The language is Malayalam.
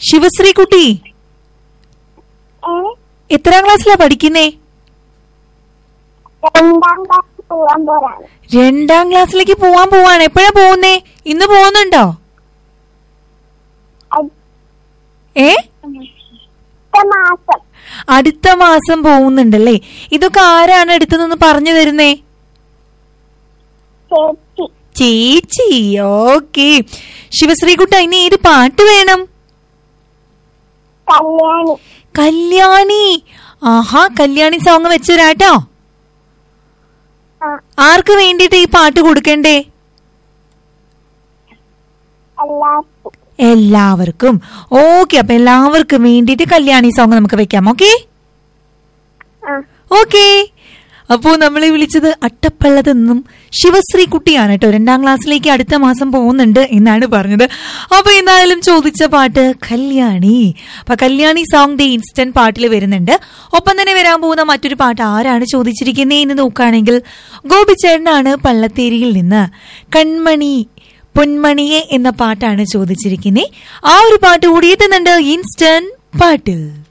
ശിവശ്രീ കുട്ടി ഏ എത്രാം ക്ലാസ്സിലാ പഠിക്കുന്നേ രണ്ടാം ക്ലാസ് പോവാൻ പോരാണ് രണ്ടാം ക്ലാസ്സിലേക്ക് പോവാൻ പോവാണ് എപ്പോഴാ പോകുന്നേ ഇന്ന് പോകുന്നുണ്ടോ ഏ അടുത്ത മാസം അടുത്ത മാസം പോകുന്നുണ്ടല്ലേ ഇതൊക്കെ ആരാണ് അടുത്തുനിന്ന് പറഞ്ഞു തരുന്നേ ചേച്ചി ചേച്ചി ഓക്കെ ശിവശ്രീകുട്ട ഇനി ഏത് പാട്ട് വേണം കല്യാണി കല്യാണി ആഹാ കല്യാണി സോങ് വെച്ചുതരാട്ടോ ആ ആർക്ക് വേണ്ടിയിട്ട് ഈ പാട്ട് കൊടുക്കണ്ടേ എല്ലാവർക്കും എല്ലാവർക്കും ഓക്കെ അപ്പൊ എല്ലാവർക്കും വേണ്ടിയിട്ട് കല്യാണി സോങ് നമുക്ക് വെക്കാം ഓക്കെ ആ ഓക്കെ അപ്പോ നമ്മളെ വിളിച്ചത് അട്ടപ്പള്ളത്ത് നിന്നും ശിവശ്രീ കുട്ടിയാണ് കേട്ടോ രണ്ടാം ക്ലാസ്സിലേക്ക് അടുത്ത മാസം പോകുന്നുണ്ട് എന്നാണ് പറഞ്ഞത് അപ്പൊ എന്തായാലും ചോദിച്ച പാട്ട് കല്യാണി അപ്പൊ കല്യാണി സോങ് ദി ഇൻസ്റ്റന്റ് പാട്ടിൽ വരുന്നുണ്ട് ഒപ്പം തന്നെ വരാൻ പോകുന്ന മറ്റൊരു പാട്ട് ആരാണ് ചോദിച്ചിരിക്കുന്നത് എന്ന് നോക്കുകയാണെങ്കിൽ ഗോപിച്ചേട്ടനാണ് പള്ളത്തേരിയിൽ നിന്ന് കൺമണി പൊന്മണിയെ എന്ന പാട്ടാണ് ചോദിച്ചിരിക്കുന്നത് ആ ഒരു പാട്ട് കൂടി എത്തുന്നുണ്ട് ഇൻസ്റ്റന്റ് പാട്ടിൽ